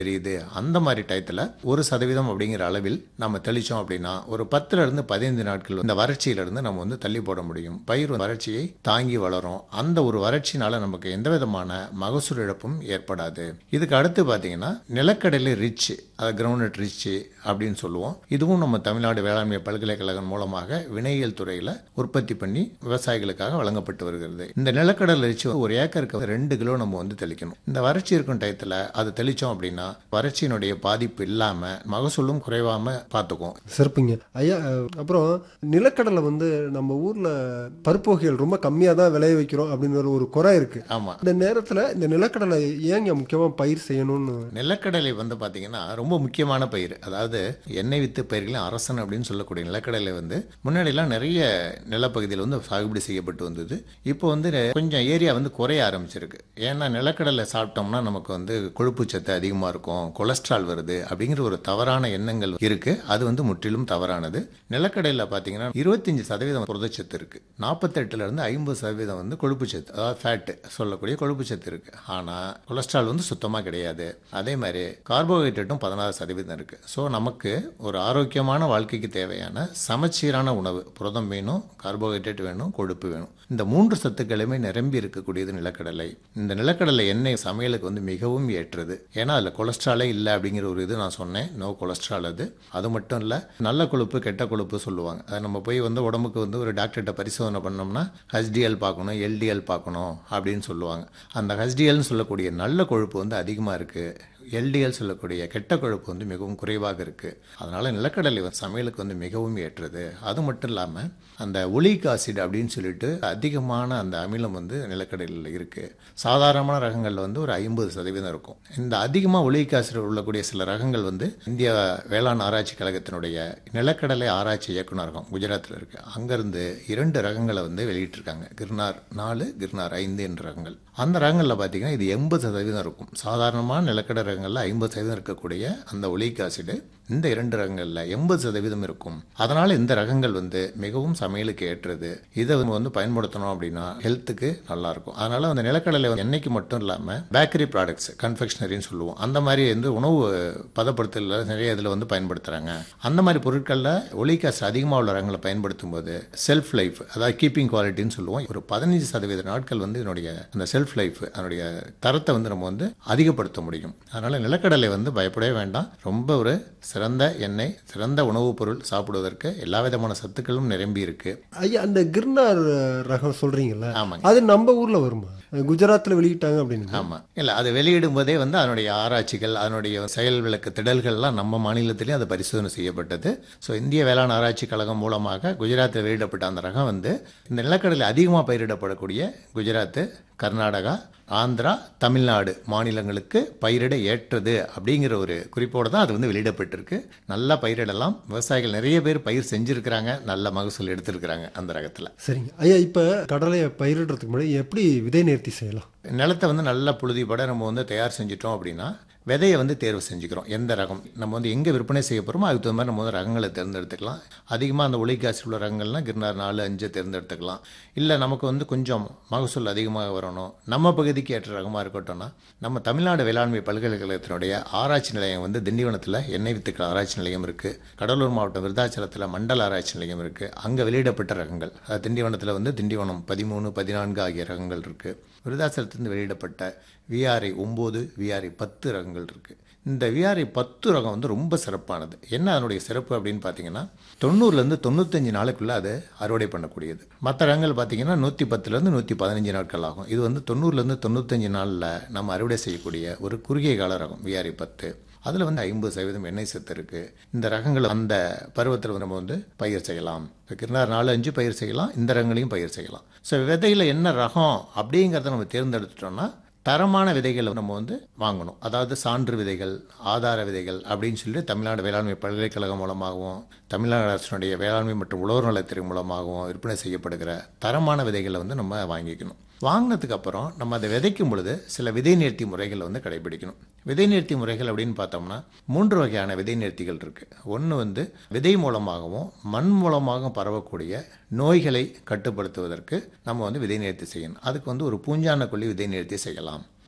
தெரியுது அந்த மாதிரி டயத்தில் ஒரு சதவீதம் அப்படிங்கிற அளவில் நம்ம தெளிச்சோம் அப்படின்னா ஒரு பத்துல இருந்து பதினைந்து நாட்கள் இந்த வறட்சியில இருந்து நம்ம வந்து தள்ளி போட முடியும் பயிர் வறட்சியை தாங்கி வளரும் அந்த ஒரு வறட்சினால நமக்கு எந்த விதமான மகசூல் இழப்பும் ஏற்படாது இதுக்கு அடுத்து பார்த்தீங்கன்னா நிலக்கடலை ரிச் அது கிரவுண்ட் ரிச் அப்படின்னு சொல்லுவோம் இதுவும் நம்ம தமிழ்நாடு வேளாண்மை பல்கலைக்கழகம் மூலமாக வினையியல் துறையில் உற்பத்தி பண்ணி விவசாயிகளுக்காக வழங்கப்பட்டு வருகிறது இந்த நிலக்கடலை ரிச் ஒரு ஏக்கருக்கு ரெண்டு கிலோ நம்ம வந்து தெளிக்கணும் இந்த வறட்சி இருக்கும் டயத்தில் அதை தெளிச்சோம் அப்படின்னா வறட்சியினுடைய பாதிப்பு இல்லாம மகசூலும் குறைவாம பார்த்துக்கும் சிறப்புங்க ஐயா அஹ், அப்புறம் நிலக்கடலை வந்து நம்ம ஊர்ல பருப்பு வகைகள் ரொம்ப கம்மியாக தான் விளைய வைக்கிறோம் அப்படின்னு ஒரு குறை இருக்கு ஆமா இந்த நேரத்துல இந்த நிலக்கடலை ஏங்க முக்கியமா பயிர் செய்யணும்னு நிலக்கடலை வந்து பாத்தீங்கன்னா ரொம்ப முக்கியமான பயிர் அதாவது எண்ணெய் வித்து பயிர்களின் அரசன் அப்படின்னு சொல்லக்கூடிய நிலக்கடலை வந்து முன்னாடிலாம் நிறைய நிலப்பகுதியில் வந்து சாகுபடி செய்யப்பட்டு வந்தது இப்போ வந்து கொஞ்சம் ஏரியா வந்து குறைய ஆரம்பிச்சிருக்கு ஏன்னா நிலக்கடலை சாப்பிட்டோம்னா நமக்கு வந்து கொழுப்பு சத்து அதிகமாக இருக்கும் கொலஸ்ட்ரால் வருது அப்படிங்கிற ஒரு தவறான எண்ணங்கள் இருக்கு அது வந்து முற்றிலும் தவறானது நிலக்கடலையில் பார்த்தீங்கன்னா இருபத்தஞ்சு சதவீதம் புரதச்சத்து இருக்கு நாற்பத்தெட்டுல இருந்து ஐம்பது சதவீதம் வந்து கொழுப்பு சத்து அதாவது ஃபேட்டு சொல்லக்கூடிய கொழுப்பு சத்து இருக்கு ஆனால் கொலஸ்ட்ரால் வந்து சுத்தமாக கிடையாது அதே மாதிரி கார்போஹைட்ரேட்டும் பதினாறு சதவீதம் இருக்கு ஸோ நமக்கு ஒரு ஆரோக்கியமான வாழ்க்கைக்கு தேவையான சமச்சீரான உணவு புரதம் வேணும் கார்போஹைட்ரேட் வேணும் கொழுப்பு வேணும் இந்த மூன்று சத்துக்களுமே நிரம்பி இருக்கக்கூடியது நிலக்கடலை இந்த நிலக்கடலை எண்ணெய் சமையலுக்கு வந்து மிகவும் ஏற்றது ஏன்னா அதில் கொலஸ்ட்ராலே இல்லை அப்படிங்கிற ஒரு இது நான் சொன்னேன் நோ கொலஸ்ட்ரால் அது அது மட்டும் இல்லை நல்ல கொழுப்பு கெட்ட கொழுப்பு சொல்லுவாங்க அதை நம்ம போய் வந்து உடம்புக்கு வந்து ஒரு டாக்டர்கிட்ட பரிசோதனை பண்ணோம்னா ஹெச்டிஎல் பார்க்கணும் எல்டிஎல் பார்க்கணும் அப்படின்னு சொல்லுவாங்க அந்த ஹெச்டிஎல்னு சொல்லக்கூடிய நல்ல கொழுப்பு வந்து அதிகமாக இருக்குது எல்டிஎல் சொல்லக்கூடிய கெட்ட கொழுப்பு வந்து மிகவும் குறைவாக இருக்குது அதனால் நிலக்கடலை வந்து சமையலுக்கு வந்து மிகவும் ஏற்றது அது மட்டும் இல்லாமல் அந்த ஒலிக் ஆசிட் அப்படின்னு சொல்லிட்டு அதிகமான அந்த அமிலம் வந்து நிலக்கடலையில் இருக்குது சாதாரணமான ரகங்களில் வந்து ஒரு ஐம்பது சதவீதம் இருக்கும் இந்த அதிகமாக ஒலிக் ஆசிட் உள்ளக்கூடிய சில ரகங்கள் வந்து இந்திய வேளாண் ஆராய்ச்சி கழகத்தினுடைய நிலக்கடலை ஆராய்ச்சி இயக்குநரகம் குஜராத்தில் இருக்குது அங்கேருந்து இரண்டு ரகங்களை வந்து வெளியிட்டிருக்காங்க கிர்னார் நாலு கிர்னார் ஐந்து என்ற ரகங்கள் அந்த ரகங்களில் பார்த்தீங்கன்னா இது எண்பது சதவீதம் இருக்கும் சாதாரணமான நிலக்கடை ரகங்களில் ஐம்பது சதவீதம் இருக்கக்கூடிய அந்த ஒலிக் ஆசிடு இந்த இரண்டு ரகங்களில் எண்பது சதவீதம் இருக்கும் அதனால் இந்த ரகங்கள் வந்து மிகவும் சமையலுக்கு ஏற்றது இதை நம்ம வந்து பயன்படுத்தணும் அப்படின்னா ஹெல்த்துக்கு நல்லா இருக்கும் அதனால அந்த நிலக்கடலை வந்து எண்ணெய்க்கு மட்டும் இல்லாமல் பேக்கரி ப்ராடக்ட்ஸ் கன்ஃபெக்ஷனரின்னு சொல்லுவோம் அந்த மாதிரி வந்து உணவு பதப்படுத்தல நிறைய இதில் வந்து பயன்படுத்துகிறாங்க அந்த மாதிரி பொருட்களில் ஒலிக் ஆசிட் அதிகமாக உள்ள ரகங்களை பயன்படுத்தும் போது செல்ஃப் லைஃப் அதாவது கீப்பிங் குவாலிட்டின்னு சொல்லுவோம் ஒரு பதினஞ்சு சதவீத நாட்கள் வந்து இதனுடைய அந்த செல்ஃப் லைஃப் அதனுடைய தரத்தை வந்து நம்ம வந்து அதிகப்படுத்த முடியும் அதனால நிலக்கடலை வந்து பயப்படவே வேண்டாம் ரொம்ப ஒரு சிறந்த எண்ணெய் சிறந்த உணவுப் பொருள் சாப்பிடுவதற்கு எல்லா விதமான சத்துக்களும் நிரம்பி இருக்கு ஐயா அந்த கிர்னார் அஹ், ரகம் சொல்றீங்கல்ல ஆமாங்க அது நம்ம ஊர்ல வருமா குஜராத்ல வெளியிட்டாங்க அப்படின்னு ஆமா இல்ல அது வெளியிடும் போதே வந்து அதனுடைய ஆராய்ச்சிகள் அதனுடைய செயல் விளக்கு திடல்கள்லாம் நம்ம மாநிலத்திலேயும் அது பரிசோதனை செய்யப்பட்டது ஸோ இந்திய வேளாண் ஆராய்ச்சி கழகம் மூலமாக குஜராத்தில் வெளியிடப்பட்ட அந்த ரகம் வந்து இந்த நிலக்கடலை அதிகமாக பயிரிடப்படக்கூடிய குஜராத் கர்நாடகா ஆந்திரா தமிழ்நாடு மாநிலங்களுக்கு பயிரிட ஏற்றது அப்படிங்கிற ஒரு குறிப்போடு தான் அது வந்து வெளியிடப்பட்டிருக்கு நல்லா பயிரிடலாம் விவசாயிகள் நிறைய பேர் பயிர் செஞ்சிருக்கிறாங்க நல்ல மகசூல் எடுத்திருக்கிறாங்க அந்த ரகத்தில் சரிங்க ஐயா இப்ப கடலையை பயிரிடுறதுக்கு முன்னாடி எப்படி விதை நேர்த்தி செய்யலாம் நிலத்தை வந்து நல்லா புழுதிப்பட நம்ம வந்து தயார் செஞ்சிட்டோம் அப்படின்னா விதையை வந்து தேர்வு செஞ்சுக்கிறோம் எந்த ரகம் நம்ம வந்து எங்கே விற்பனை செய்ய போகிறோமோ அதுக்கு தகுந்த மாதிரி நம்ம வந்து ரகங்களை தேர்ந்தெடுத்துக்கலாம் அதிகமாக அந்த ஒளிக்காசி உள்ள ரகங்கள்லாம் கிருநார் நாலு அஞ்சு தேர்ந்தெடுத்துக்கலாம் இல்லை நமக்கு வந்து கொஞ்சம் மகசூல் அதிகமாக வரணும் நம்ம பகுதிக்கு ஏற்ற ரகமாக இருக்கட்டும்னா நம்ம தமிழ்நாடு வேளாண்மை பல்கலைக்கழகத்தினுடைய ஆராய்ச்சி நிலையம் வந்து திண்டிவனத்தில் எண்ணெய் வித்துக்கள் ஆராய்ச்சி நிலையம் இருக்குது கடலூர் மாவட்டம் விருதாச்சலத்தில் மண்டல ஆராய்ச்சி நிலையம் இருக்குது அங்கே வெளியிடப்பட்ட ரகங்கள் அது திண்டிவனத்தில் வந்து திண்டிவனம் பதிமூணு பதினான்கு ஆகிய ரகங்கள் இருக்குது விருதாச்சலத்திலிருந்து வெளியிடப்பட்ட விஆர்ஐ ஒம்பது விஆர்ஐ பத்து ரகங்கள் இருக்குது இந்த விஆர்ஐ பத்து ரகம் வந்து ரொம்ப சிறப்பானது என்ன அதனுடைய சிறப்பு அப்படின்னு பார்த்தீங்கன்னா தொண்ணூறுலேருந்து தொண்ணூத்தஞ்சு நாளுக்குள்ளே அது அறுவடை பண்ணக்கூடியது மற்ற ரகங்கள் பார்த்தீங்கன்னா நூற்றி பத்துலேருந்து நூற்றி பதினஞ்சு நாட்கள் ஆகும் இது வந்து தொண்ணூறுலேருந்து தொண்ணூத்தஞ்சு நாளில் நம்ம அறுவடை செய்யக்கூடிய ஒரு குறுகிய கால ரகம் விஆர்ஐ பத்து அதில் வந்து ஐம்பது சதவீதம் எண்ணெய் சத்து இருக்குது இந்த ரகங்கள் அந்த பருவத்தில் நம்ம வந்து பயிர் செய்யலாம் இப்போ கிருநார் நாலு அஞ்சு பயிர் செய்யலாம் இந்த ரகங்களையும் பயிர் செய்யலாம் ஸோ விதையில் என்ன ரகம் அப்படிங்கிறத நம்ம தேர்ந்தெடுத்துட்டோம்னா தரமான விதைகளை நம்ம வந்து வாங்கணும் அதாவது சான்று விதைகள் ஆதார விதைகள் அப்படின்னு சொல்லி தமிழ்நாடு வேளாண்மை பல்கலைக்கழகம் மூலமாகவும் தமிழ்நாடு அரசினுடைய வேளாண்மை மற்றும் உழவர் நலத்துறை மூலமாகவும் விற்பனை செய்யப்படுகிற தரமான விதைகளை வந்து நம்ம வாங்கிக்கணும் வாங்கினதுக்கு அப்புறம் நம்ம அதை விதைக்கும் பொழுது சில விதை நேர்த்தி முறைகளை வந்து கடைபிடிக்கணும் விதை நேர்த்தி முறைகள் அப்படின்னு பார்த்தோம்னா மூன்று வகையான விதை நேர்த்திகள் இருக்கு ஒன்று வந்து விதை மூலமாகவும் மண் மூலமாகவும் பரவக்கூடிய நோய்களை கட்டுப்படுத்துவதற்கு நம்ம வந்து விதை நேர்த்தி செய்யணும் அதுக்கு வந்து ஒரு பூஞ்சான கொல்லி விதை நேர்த்தி செய்யலாம்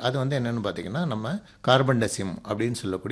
அது வந்து என்னன்னு பார்த்தீங்கன்னா நம்ம கார்பன் டெசியம் அப்படின்னு சொல்லக்கூடிய